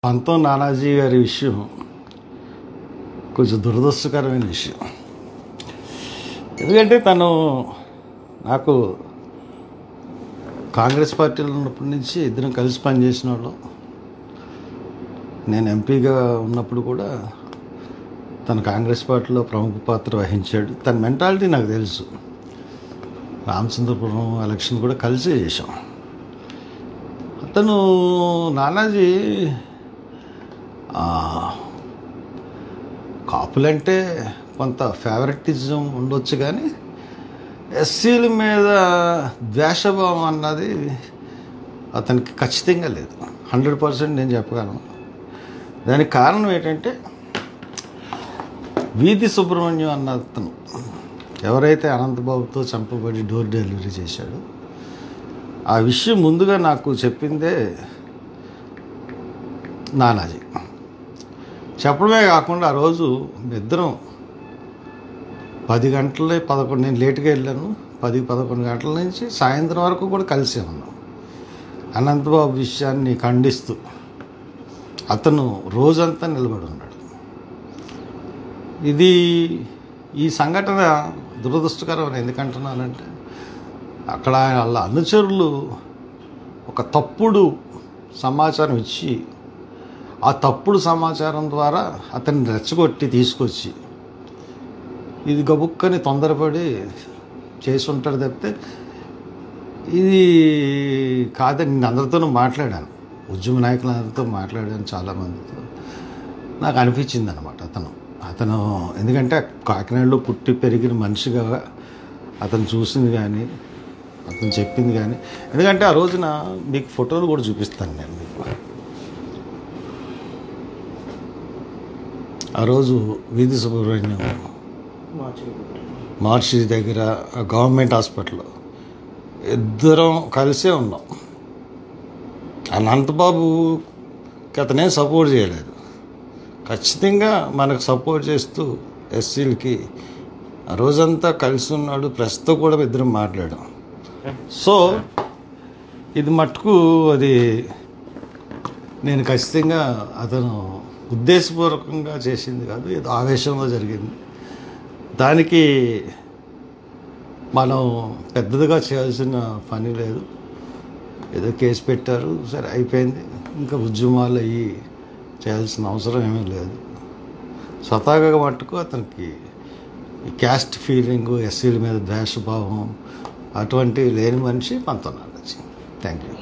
పంతం నానాజీ గారి విషయం కొంచెం దురదృష్టకరమైన విషయం ఎందుకంటే తను నాకు కాంగ్రెస్ పార్టీలో ఉన్నప్పటి నుంచి ఇద్దరం కలిసి పనిచేసిన వాళ్ళం నేను ఎంపీగా ఉన్నప్పుడు కూడా తను కాంగ్రెస్ పార్టీలో ప్రముఖ పాత్ర వహించాడు తన మెంటాలిటీ నాకు తెలుసు రామచంద్రపురం ఎలక్షన్ కూడా కలిసే చేశాం అతను నానాజీ ఆ, కాపులంటే కొంత ఫేవరెటిజం ఉండొచ్చు కానీ ఎస్సీల మీద ద్వేషభావం అన్నది అతనికి ఖచ్చితంగా లేదు హండ్రెడ్ పర్సెంట్ నేను చెప్పగలను దానికి కారణం ఏంటంటే వీధి సుబ్రహ్మణ్యం అన్న అతను ఎవరైతే అనంతబాబుతో చంపబడి డోర్ డెలివరీ చేశాడో ఆ విషయం ముందుగా నాకు చెప్పిందే నానాజీ చెప్పడమే కాకుండా ఆ రోజు ఇద్దరం పది గంటలే పదకొండు నేను లేట్గా వెళ్ళాను పది పదకొండు గంటల నుంచి సాయంత్రం వరకు కూడా కలిసే ఉన్నాం అనంతబాబు విషయాన్ని ఖండిస్తూ అతను రోజంతా నిలబడి ఉన్నాడు ఇది ఈ సంఘటన దురదృష్టకరం ఎందుకంటున్నానంటే అక్కడ వాళ్ళ అనుచరులు ఒక తప్పుడు సమాచారం ఇచ్చి ఆ తప్పుడు సమాచారం ద్వారా అతన్ని రెచ్చగొట్టి తీసుకొచ్చి ఇది గబుక్కని తొందరపడి చేసి ఉంటాడు తప్పితే ఇది కాదని నేను అందరితోనూ మాట్లాడాను ఉద్యమ నాయకులందరితో మాట్లాడాను చాలామందితో నాకు అనిపించింది అనమాట అతను అతను ఎందుకంటే కాకినాడలో పుట్టి పెరిగిన మనిషిగా అతను చూసింది కానీ అతను చెప్పింది కానీ ఎందుకంటే ఆ రోజున మీకు ఫోటోలు కూడా చూపిస్తాను నేను మీకు ఆ రోజు వీధి సుబ్రహ్మణ్యం మార్చి దగ్గర గవర్నమెంట్ హాస్పిటల్లో ఇద్దరం కలిసే ఉన్నాం అనంతబాబుకి అతనే సపోర్ట్ చేయలేదు ఖచ్చితంగా మనకు సపోర్ట్ చేస్తూ ఎస్సీలకి ఆ రోజంతా కలిసి ఉన్నాడు ప్రెస్తో కూడా ఇద్దరం మాట్లాడాం సో ఇది మట్టుకు అది నేను ఖచ్చితంగా అతను ఉద్దేశపూర్వకంగా చేసింది కాదు ఏదో ఆవేశంలో జరిగింది దానికి మనం పెద్దదిగా చేయాల్సిన పని లేదు ఏదో కేసు పెట్టారు సరే అయిపోయింది ఇంకా ఉద్యమాలు అయ్యి చేయాల్సిన అవసరం ఏమీ లేదు స్వతహాగా మట్టుకు అతనికి ఈ క్యాస్ట్ ఫీలింగ్ ఎస్సీల మీద ద్వేషభావం అటువంటివి లేని మనిషి పంతొమ్మిది థ్యాంక్ యూ